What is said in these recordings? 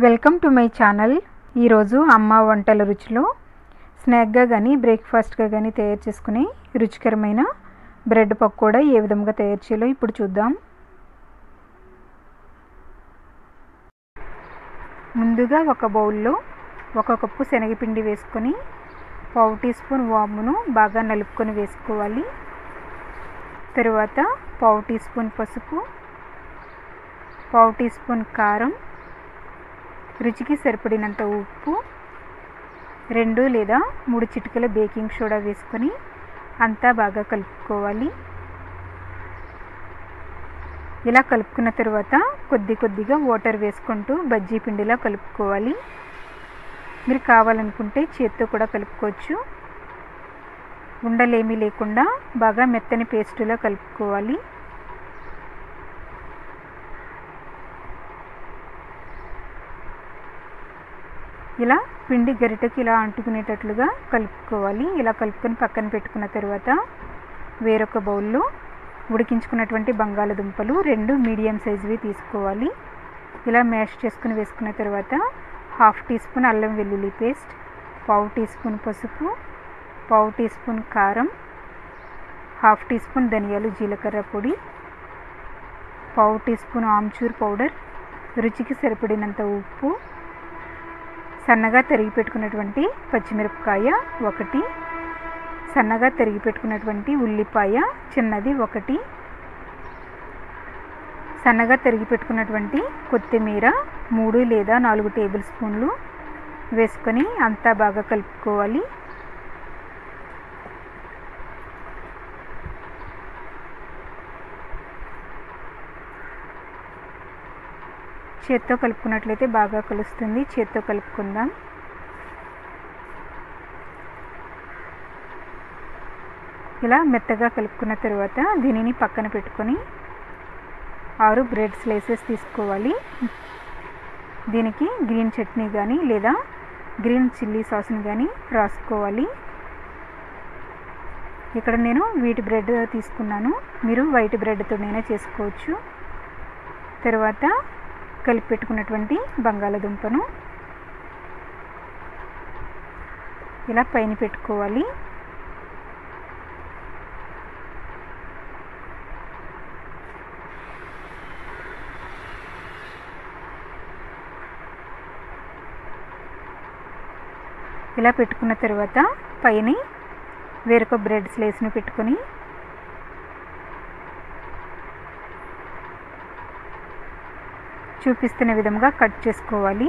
welcome to my channel ఈరోజు అమ్మ వంటల రుచిలో స్నాక్గా కానీ బ్రేక్ఫాస్ట్గా కానీ తయారు చేసుకునే రుచికరమైన బ్రెడ్ పకోడా ఏ విధంగా తయారు చేయాలో ఇప్పుడు చూద్దాం ముందుగా ఒక బౌల్లో ఒక కప్పు శనగపిండి వేసుకొని పావు టీ స్పూన్ వామును బాగా నలుపుకొని వేసుకోవాలి తరువాత పావు టీ స్పూన్ పసుపు పావు టీ స్పూన్ కారం రుచికి సరిపడినంత ఉప్పు రెండు లేదా మూడు చిటికల బేకింగ్ సోడా వేసుకొని అంతా బాగా కలుపుకోవాలి ఇలా కలుపుకున్న తర్వాత కొద్ది కొద్దిగా వాటర్ వేసుకుంటూ బజ్జీ పిండిలా కలుపుకోవాలి మీరు కావాలనుకుంటే చేత్తో కూడా కలుపుకోవచ్చు ఉండలేమీ లేకుండా బాగా మెత్తని పేస్టులా కలుపుకోవాలి ఇలా పిండి గరిటెకి ఇలా అంటుకునేటట్లుగా కలుపుకోవాలి ఇలా కలుపుకొని పక్కన పెట్టుకున్న తర్వాత వేరొక బౌల్లో ఉడికించుకున్నటువంటి బంగాళదుంపలు రెండు మీడియం సైజువి తీసుకోవాలి ఇలా మ్యాష్ చేసుకుని వేసుకున్న తర్వాత హాఫ్ టీ స్పూన్ అల్లం వెల్లుల్లి పేస్ట్ పావు టీ స్పూన్ పసుపు పావు టీ స్పూన్ కారం హాఫ్ టీ స్పూన్ ధనియాలు జీలకర్ర పొడి పావు టీ స్పూన్ ఆమ్చూర్ పౌడర్ రుచికి సరిపడినంత ఉప్పు సన్నగా తరిగి పెట్టుకున్నటువంటి పచ్చిమిరపకాయ ఒకటి సన్నగా తరిగి పెట్టుకున్నటువంటి ఉల్లిపాయ చిన్నది ఒకటి సన్నగా తరిగి పెట్టుకున్నటువంటి కొత్తిమీర మూడు లేదా నాలుగు టేబుల్ స్పూన్లు వేసుకొని అంతా బాగా కలుపుకోవాలి చేత్తో కలుపుకున్నట్లయితే బాగా కలుస్తుంది చేత్తో కలుపుకుందాం ఇలా మెత్తగా కలుపుకున్న తర్వాత దీనిని పక్కన పెట్టుకొని ఆరు బ్రెడ్ స్లైసెస్ తీసుకోవాలి దీనికి గ్రీన్ చట్నీ కానీ లేదా గ్రీన్ చిల్లీ సాస్ని కానీ రాసుకోవాలి ఇక్కడ నేను వీటి బ్రెడ్ తీసుకున్నాను మీరు వైట్ బ్రెడ్తోనైనా చేసుకోవచ్చు తర్వాత కలిపి పెట్టుకున్నటువంటి బంగాళదుంపను ఇలా పైన పెట్టుకోవాలి ఇలా పెట్టుకున్న తర్వాత పైన వేరొక బ్రెడ్ స్లైస్ని పెట్టుకొని చూపిస్తున్న విధంగా కట్ చేసుకోవాలి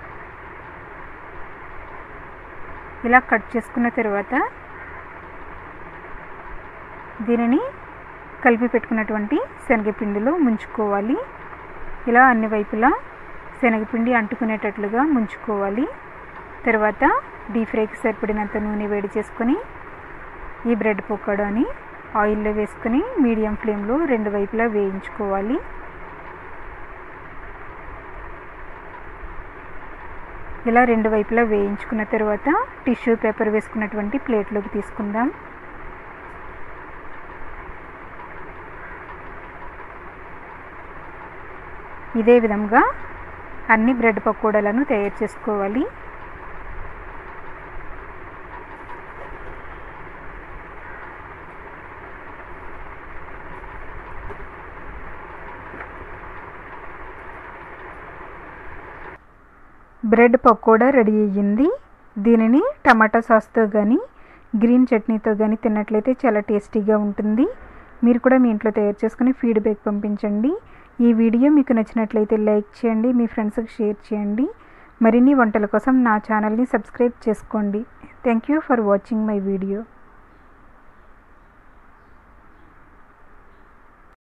ఇలా కట్ చేసుకున్న తర్వాత దీనిని కలిపి పెట్టుకున్నటువంటి శనగపిండిలో ముంచుకోవాలి ఇలా అన్ని వైపులా శనగపిండి అంటుకునేటట్లుగా ముంచుకోవాలి తర్వాత డీప్ ఫ్రైకి సరిపడినంత నూనె వేడి చేసుకొని ఈ బ్రెడ్ పకోడాని ఆయిల్లో వేసుకొని మీడియం ఫ్లేమ్లో రెండు వైపులా వేయించుకోవాలి ఇలా రెండు వైపులా వేయించుకున్న తర్వాత టిష్యూ పేపర్ వేసుకున్నటువంటి ప్లేట్లోకి తీసుకుందాం ఇదే విధంగా అన్ని బ్రెడ్ పకోడాలను తయారు చేసుకోవాలి బ్రెడ్ పకోడా రెడీ అయ్యింది దీనిని టమాటా సాస్తో కానీ గ్రీన్ చట్నీతో కానీ తిన్నట్లయితే చాలా టేస్టీగా ఉంటుంది మీరు కూడా మీ ఇంట్లో తయారు చేసుకుని ఫీడ్బ్యాక్ పంపించండి ఈ వీడియో మీకు నచ్చినట్లయితే లైక్ చేయండి మీ ఫ్రెండ్స్కి షేర్ చేయండి మరిన్ని వంటల కోసం నా ఛానల్ని సబ్స్క్రైబ్ చేసుకోండి thank you for watching my video